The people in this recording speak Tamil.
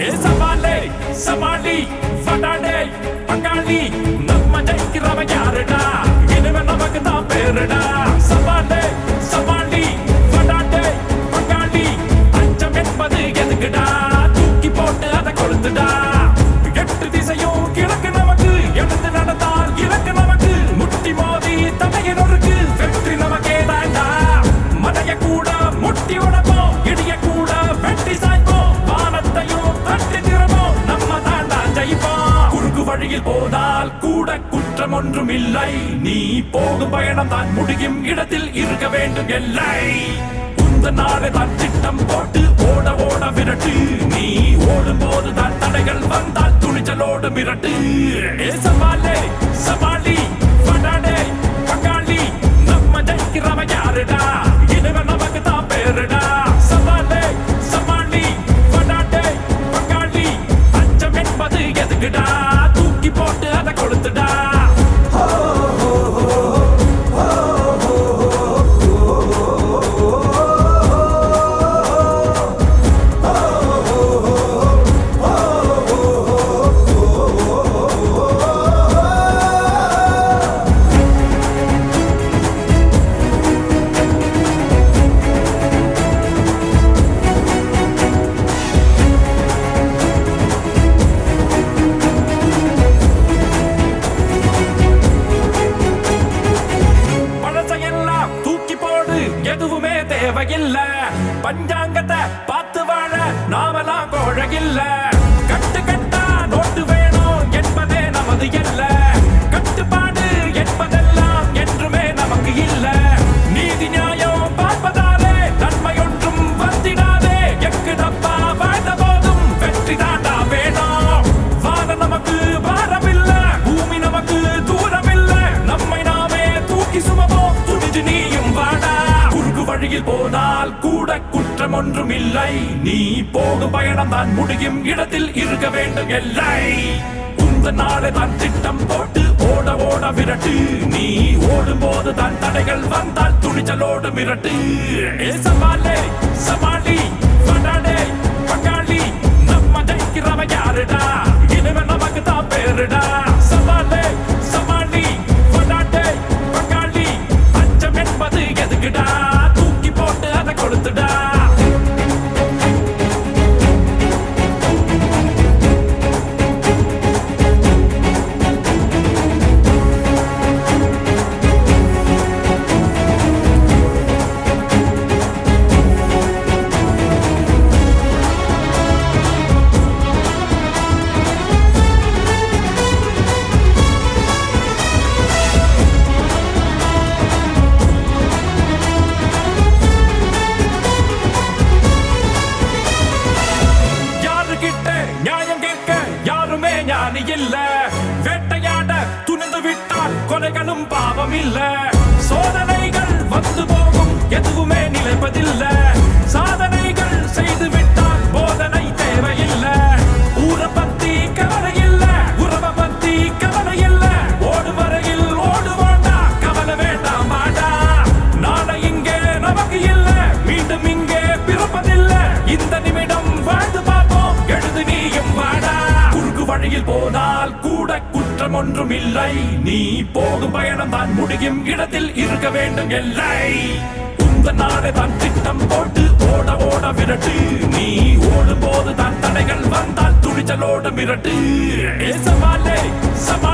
ஏ சவாலே சமாளி வடாடே பங்காளி நம்ம ஜெயிக்கிறவ யாருடா இனிமே நமக்கு தான் பேருடா சவாலே சமாளி வடாடே பங்காளி அச்சம் என்பது எதுக்குடா தூக்கி போட்டு அதை கொளுத்துடா எட்டு திசையும் கிழக்கு நமக்கு எழுந்து நடந்தால் இலக்கு நமக்கு முட்டி மோதி தடையினருக்கு வெற்றி நமக்கே தாண்டா மலைய கூட முட்டி உடப்போம் இடிய கூட வெட்டி சாய்ப்போம் வானத்தையும் தட்டி திறப்போம் நம்ம தாண்டா ஜெயிப்போம் குறுக்கு வழியில் போதால் கூட குற்றம் ஒன்றும் இல்லை நீ போகும் பயணம் தான் முடியும் இடத்தில் இருக்க வேண்டும் எல்லை உந்த நாளை தான் திட்டம் போட்டு ஓட ஓட விரட்டு நீ ஓடும் போது தான் தடைகள் வந்தால் துணிச்சலோடு மிரட்டு ஏ சவாலே சவாலி வடாடே பங்காளி நம்ம ஜெயிக்கிறவ யாருடா இனிமே நமக்கு தான் பேருடா சவாலே சமாளி வடாடே பங்காளி அச்சம் என்பது எதுக்குடா தூக்கி போட்டு அதை கொளுத்துடா பழசையெல்லாம் தூக்கி போடு எதுவுமே தேவையில்ல பஞ்சாங்கத்தை பார்த்து வாழ நாமெல்லாம் கோழகில்ல கட்டு கட்டா நோட்டு வேணும் என்பதே நமது இல்ல கட்டுப்பாடு என்பதெல்லாம் என்றுமே நமக்கு இல்ல நீதி நியாயம் பார்ப்பதாலே நன்மை ஒன்றும் வந்திடாதே எக்கு தப்பா வாழ்ந்த போதும் வெற்றி தாண்டா வேணும் வான நமக்கு பாரமில்ல பூமி நமக்கு தூரமில்ல நம்மை நாமே தூக்கி சுமப்போம் துணிஞ்சு நீயும் வாடா குறுக்கு வழியில் போனால் கூட குற்றம் ஒன்றும் இல்லை நீ போகும் பயணம் தான் முடியும் இடத்தில் இருக்க வேண்டும் எல்லை உந்த நாளை தான் திட்டம் போட்டு ஓட ஓட விரட்டு நீ ஓடும் போது தான் தடைகள் வந்தால் துணிச்சலோடு மிரட்டு ஏ சவாலே சமாளி வடாடே பங்காளி நம்ம ஜெயிக்கிறவ யாருடா இனிமே நமக்கு தான் பேருடா சவாலே சமாளி வடாடே பங்காளி அச்சம் என்பது எதுக்குடா தூக்கி போட்டு அதை கொளுத்துடா யாருகிட்ட நியாயம் கேட்க யாருமே ஞானி இல்ல வேட்டையாட துணிந்து விட்டால் கொலைகளும் பாவம் இல்ல சோதனைகள் வந்து போகும் எதுவுமே நிலைப்பதில்ல சாதனைகள் செய்து விட்டால் போதனை தேவையில்லை ஊரை பத்தி கவலை இல்ல உறவை பத்தி கவலை இல்ல ஓடு வரையில் ஓடுவாண்டா கவலை வேண்டாம் வாடா நாளை இங்கே நமக்கு இல்ல மீண்டும் இங்கே பிறப்பதில்ல இந்த நிமிடம் வாழ்ந்து பார்ப்போம் எழுது நீயும் வாடா குறுக்கு வழியில் போனால் கூட குற்றம் ஒன்றும் இல்லை நீ போகும் பயணம் தான் முடியும் இடத்தில் இருக்க வேண்டும் எல்லை உந்த நாளை தான் திட்டம் போட்டு ஓட ஓட விரட்டு நீ ஓடும் போது தான் தடைகள் வந்தால் துணிச்சலோடு மிரட்டு ஏ சவாலே சவாலே